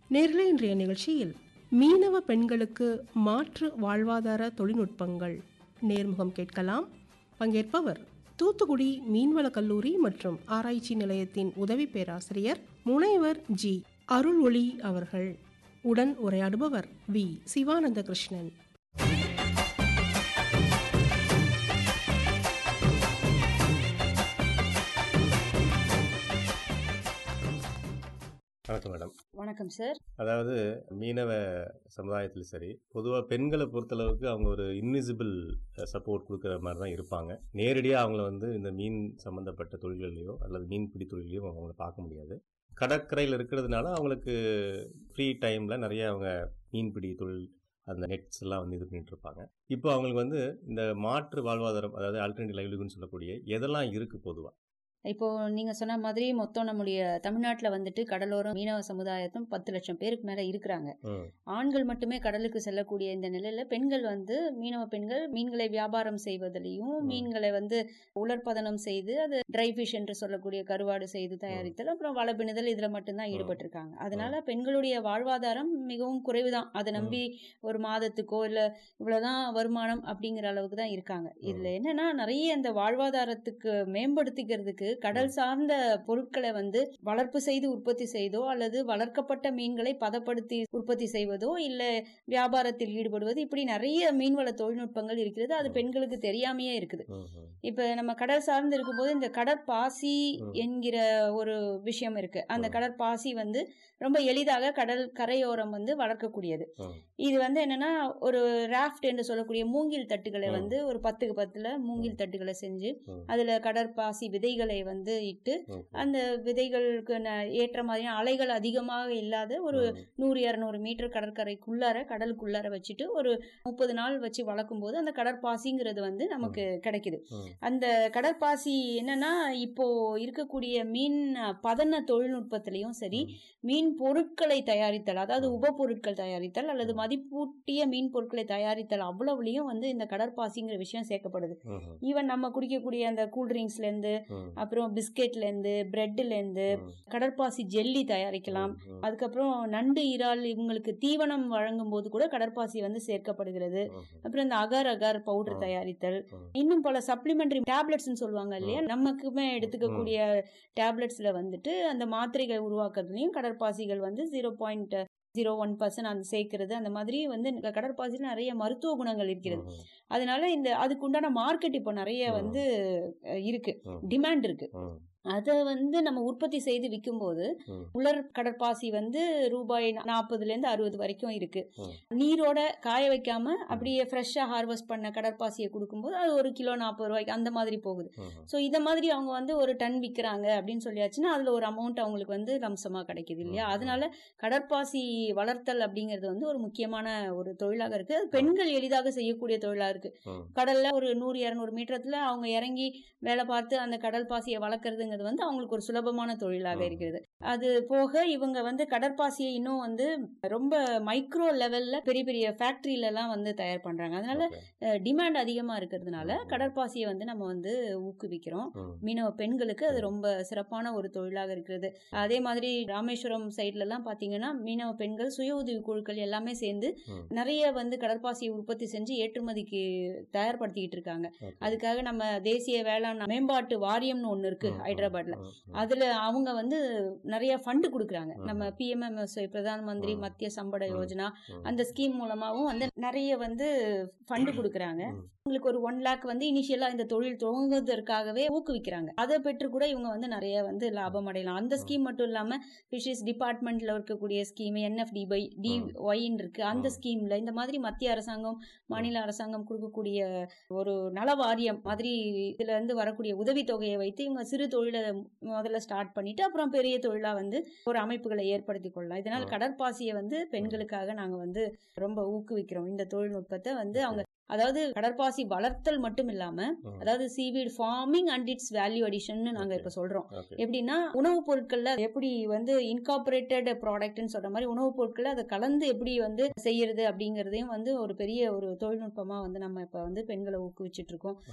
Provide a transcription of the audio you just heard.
நேர்களே இன்றைய நிகழ்ச்சியில் மீனவ பெண்களுக்கு மாற்று வாழ்வாதார தொழில்நுட்பங்கள் நேர்முகம் கேட்கலாம் பங்கேற்பவர் தூத்துக்குடி மீன்வள கல்லூரி மற்றும் ஆராய்ச்சி நிலையத்தின் உதவி பேராசிரியர் முனைவர் ஜி அருள் ஒளி அவர்கள் உடன் உரையாடுபவர் வி சிவானந்த கிருஷ்ணன் வணக்கம் மேடம் வணக்கம் சார் அதாவது மீனவ சமுதாயத்தில் சரி பொதுவாக பெண்களை பொறுத்தளவுக்கு அவங்க ஒரு இன்விசிபிள் சப்போர்ட் கொடுக்குற மாதிரி தான் இருப்பாங்க நேரடியாக அவங்கள வந்து இந்த மீன் சம்மந்தப்பட்ட தொழில்கள்லையோ அல்லது மீன்பிடி தொழிலையோ அவங்கள பார்க்க முடியாது கடற்கரையில் இருக்கிறதுனால அவங்களுக்கு ஃப்ரீ டைமில் நிறைய அவங்க மீன்பிடி தொழில் அந்த நெட்ஸ் எல்லாம் வந்து இது பண்ணிட்டு இருப்பாங்க இப்போ அவங்களுக்கு வந்து இந்த மாற்று வாழ்வாதாரம் அதாவது ஆல்டர்னேட்டிவ் லைவ்லிகுட்னு சொல்லக்கூடிய எதெல்லாம் இருக்குது பொதுவாக இப்போ நீங்க சொன்ன மாதிரி மொத்தம் நம்முடைய தமிழ்நாட்டில் வந்துட்டு கடலோரம் மீனவ சமுதாயத்தும் பத்து லட்சம் பேருக்கு மேல இருக்கிறாங்க ம் ஆண்கள் மட்டுமே கடலுக்கு செல்லக்கூடிய இந்த நிலையில பெண்கள் வந்து மீனவ பெண்கள் மீன்களை வியாபாரம் செய்வதிலையும் ம். மீன்களை வந்து உலர்பதனம் செய்து அது ட்ரை ஃபிஷ் என்று சொல்லக்கூடிய கருவாடு செய்து தயாரித்தல் அப்புறம் வளபிணுதல் இதுல மட்டும்தான் ம். ஈடுபட்டிருக்காங்க அதனால பெண்களுடைய வாழ்வாதாரம் மிகவும் குறைவுதான் அதை நம்பி ஒரு மாதத்துக்கோ இல்ல இவ்வளவுதான் வருமானம் அப்படிங்கிற அளவுக்கு தான் இருக்காங்க இதுல என்னன்னா நிறைய இந்த வாழ்வாதாரத்துக்கு மேம்படுத்திக்கிறதுக்கு கடல் சார்ந்த பொருட்களை வந்து வளர்ப்பு செய்து உற்பத்தி செய்தோ அல்லது வளர்க்கப்பட்ட மீன்களை பதப்படுத்தி உற்பத்தி செய்வதோ இல்ல வியாபாரத்தில் ஈடுபடுவது இப்படி நிறைய மீன்வள தொழில்நுட்பங்கள் இருக்கிறது அது ம். பெண்களுக்கு தெரியாமையே இருக்குது ம் ம் இப்ப நம்ம கடல் சார்ந்து இருக்கும்போது இந்த கடற்பாசி ம். என்கிற ஒரு விஷயம் இருக்கு அந்த ம். கடற்பாசி வந்து ரொம்ப எளிதாக கடல் கரையோரம் வந்து வளர்க்கக்கூடியது ம். இது வந்து என்னன்னா ஒரு ராஃப்ட் என்று சொல்லக்கூடிய மூங்கில் தட்டுகளை ம். வந்து ஒரு பத்துக்கு பத்துல மூங்கில் தட்டுகளை செஞ்சு ம். அதுல கடற்பாசி விதைகளை வந்து இட்டு ம் அந்த விதைகளுக்கு ந- ஏற்ற மாதிரியான அலைகள் அதிகமாக இல்லாத ஒரு ம். நூறு இரநூறு மீட்டர் கடற்கரைக்குள்ளார கடலுக்குள்ளார வச்சுட்டு ஒரு முப்பது நாள் வச்சு வளர்க்கும் போது அந்த கடற்பாசிங்கிறது வந்து நமக்கு கிடைக்குது ம். அந்த கடற்பாசி என்னன்னா இப்போ இருக்கக்கூடிய மீன் பதன தொழில்நுட்பத்திலையும் சரி ம். மீன் பொருட்களை தயாரித்தல் அதாவது ம். உபப்பொருட்கள் தயாரித்தல் அல்லது ம். மதிப்பூட்டிய மீன் பொருட்களை தயாரித்தல் அவ்வளவுலயும் வந்து இந்த கடற்பாசிங்கிற விஷயம் சேர்க்கப்படுது ம் ம் ஈவன் நம்ம குடிக்கக்கூடிய அந்த கூல்ட்ரிங்க்ஸ்ல இருந்து ம் அப்புறம் பிஸ்கெட்ல இருந்து பிரெட்ல இருந்து ம். கடற்பாசி ஜெல்லி தயாரிக்கலாம் ம், ம், அதுக்கப்புறம் நண்டு இறால் இவங்களுக்கு தீவனம் வழங்கும் போது கூட கடற்பாசி வந்து சேர்க்கப்படுகிறது ம், அப்புறம் இந்த அகர் அகர் பவுடர் ம். தயாரித்தல் ம். இன்னும் பல சப்ளிமெண்டரி டேப்லெட்ஸ் சொல்லுவாங்க இல்லையா நமக்குமே எடுத்துக்கக்கூடிய டேப்லெட்ஸ்ல வந்துட்டு அந்த மாத்திரைகள் உருவாக்குறதுலயும் கடற்பாசிகள் வந்து zero point zero one percent அந்த சேர்க்கிறது அந்த மாதிரி வந்து இந்த கடற்பாசியில் நிறைய மருத்துவ குணங்கள் இருக்கிறது ம், அதனால இந்த அதுக்கு உண்டான மார்க்கெட் இப்போ நிறைய ம். வந்து அஹ், இருக்கு ம். டிமாண்ட் இருக்கு ம், அதை வந்து நம்ம உற்பத்தி செய்து விற்கும்போது ம். உலர் கடற்பாசி வந்து ரூபாய் நாற்பதுல இருந்து அறுபது வரைக்கும் இருக்கு ம். நீரோட காய வைக்காம அப்படியே ஃப்ரெஷ்ஷா ஹார்வெஸ்ட் பண்ண கடற்பாசியை கொடுக்கும்போது அது ஒரு கிலோ நாற்பது ரூபாய்க்கு அந்த மாதிரி போகுது ம், ஸோ இத மாதிரி அவங்க வந்து ஒரு டன் விற்கிறாங்க அப்படின்னு சொல்லியாச்சுன்னா அதுல ஒரு அமௌண்ட் அவங்களுக்கு வந்து லம்சமா கிடைக்குது இல்லையா ம். அதனால கடற்பாசி வளர்த்தல் அப்படிங்கிறது வந்து ஒரு முக்கியமான ஒரு தொழிலாக இருக்கு அது பெண்கள் எளிதாக செய்யக்கூடிய தொழிலா இருக்கு ம். கடல்ல ஒரு நூறு இரநூறு மீட்டர்ல அவங்க இறங்கி வேலை பார்த்து அந்த கடல் பாசியை வளர்க்கறதுங்கிறது வந்து அவங்களுக்கு ஒரு சுலபமான தொழிலாக ம். இருக்கிறது அது போக இவங்க வந்து கடற்பாசியை இன்னும் வந்து ரொம்ப மைக்ரோ லெவல்ல பெரிய பெரிய ஃபேக்டரியில எல்லாம் வந்து தயார் பண்றாங்க அதனால Okay. டிமாண்ட் அதிகமா இருக்கிறதுனால ம், ம். கடற்பாசியை வந்து நம்ம வந்து ஊக்குவிக்கிறோம் ம். மீனவ பெண்களுக்கு அது ம். ரொம்ப சிறப்பான ஒரு தொழிலாக இருக்கிறது அதே மாதிரி ராமேஸ்வரம் சைட்ல எல்லாம் பாத்தீங்கன்னா மீனவ பெண்கள் சுய உதவி குழுக்கள் எல்லாமே சேர்ந்து ம். நிறைய வந்து கடற்பாசியை உற்பத்தி செஞ்சு ஏற்றுமதிக்கு தயார்படுத்திக்கிட்டு இருக்காங்க Okay. அதுக்காக நம்ம தேசிய வேளாண் மேம்பாட்டு வாரியம்னு ஒண்ணு இருக்கு ம், ம், ஹைதராபாத்ல ம், ம். அதுல அவங்க வந்து நிறைய ஃபண்ட் கொடுக்குறாங்க ம். நம்ம பிஎம்எம்எஸ் பிரதான் மந்திரி ம். மத்திய சம்பட ம். யோஜனா ம். அந்த ஸ்கீம் மூலமாவும் வந்து நிறைய வந்து ஃபண்ட் கொடுக்குறாங்க ம். உங்களுக்கு ஒரு ஒன் லேக் வந்து இனிஷியலா இந்த தொழில் துவங்குவதற்காகவே ஊக்குவிக்கிறாங்க அதை பெற்று கூட இவங்க வந்து நிறைய வந்து லாபம் அடையலாம் அந்த ம். ஸ்கீம் மட்டும் இல்லாம ஃபிஷிஸ் டிபார்ட்மெண்ட்ல இருக்கக்கூடிய ஸ்கீம் என்எஃப்டி பை டி ம். ஒய்ன்னு இருக்கு அந்த ம். ஸ்கீம்ல இந்த மாதிரி மத்திய அரசாங்கம் மாநில அரசாங்கம் கொடுக்கக்கூடிய ஒரு நல வாரியம் மாதிரி இதுல இருந்து வரக்கூடிய உதவித்தொகையை வைத்து இவங்க சிறு தொழிலை முதல்ல ஸ்டார்ட் பண்ணிட்டு அப்புறம் பெரிய தொழிலா வந்து ஒரு அமைப்புகளை ஏற்படுத்தி கொள்ளலாம் இதனால் ம். கடற்பாசியை வந்து பெண்களுக்காக நாங்க வந்து ரொம்ப ஊக்குவிக்கிறோம் இந்த தொழில்நுட்பத்தை வந்து Okay. அவங்க அதாவது கடற்பாசி வளர்த்தல் மட்டும் இல்லாம ம். அதாவது seaweed farming and it's value addition நாங்க Okay. இப்ப சொல்றோம் Okay. எப்படின்னா உணவுப் பொருட்கள்ல எப்படி வந்து இன்கார்பரேட்டட் ப்ராடக்ட்னு சொல்ற மாதிரி உணவுப் பொருட்களை அதை கலந்து எப்படி வந்து செய்யறது அப்படிங்கறதையும் வந்து ஒரு பெரிய ஒரு தொழில்நுட்பமா வந்து நம்ம இப்ப வந்து பெண்களை ஊக்குவிச்சிட்டு இருக்கோம்